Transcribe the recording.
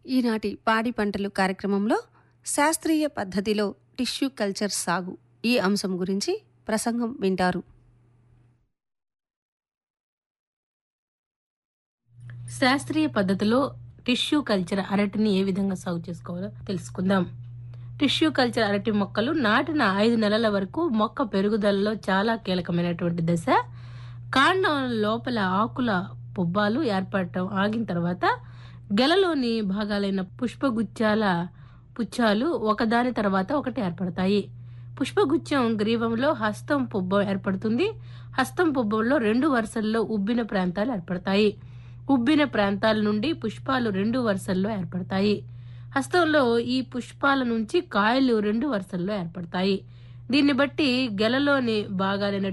ఈనాటి పాడి పంటలు కార్యక్రమంలో శాస్త్రీయ పద్ధతిలో టిష్యూ కల్చర్ సాగు ఈ అంశం గురించి ప్రసంగం వింటారు శాస్త్రీయ పద్ధతిలో టిష్యూ కల్చర్ అరటిని ఏ విధంగా సాగు చేసుకోవాలో తెలుసుకుందాం టిష్యూ కల్చర్ అరటి మొక్కలు నాటిన ఐదు నెలల వరకు మొక్క పెరుగుదలలో చాలా కీలకమైనటువంటి దశ కాండం లోపల ఆకుల పుబ్బాలు ఏర్పడటం ఆగిన తర్వాత గెలలోని భాగాలైన పుష్పగుచ్చాల పుచ్చాలు ఒకదాని తర్వాత ఒకటి ఏర్పడతాయి పుష్పగుచ్చం గ్రీవంలో హస్తం పుబ్బం ఏర్పడుతుంది హస్తం పుబ్బంలో రెండు వరుసల్లో ఉబ్బిన ప్రాంతాలు ఏర్పడతాయి ఉబ్బిన ప్రాంతాల నుండి పుష్పాలు రెండు వరుసల్లో ఏర్పడతాయి హస్తంలో ఈ పుష్పాల నుంచి కాయలు రెండు వరుసల్లో ఏర్పడతాయి దీన్ని బట్టి గెలలోని భాగాలైన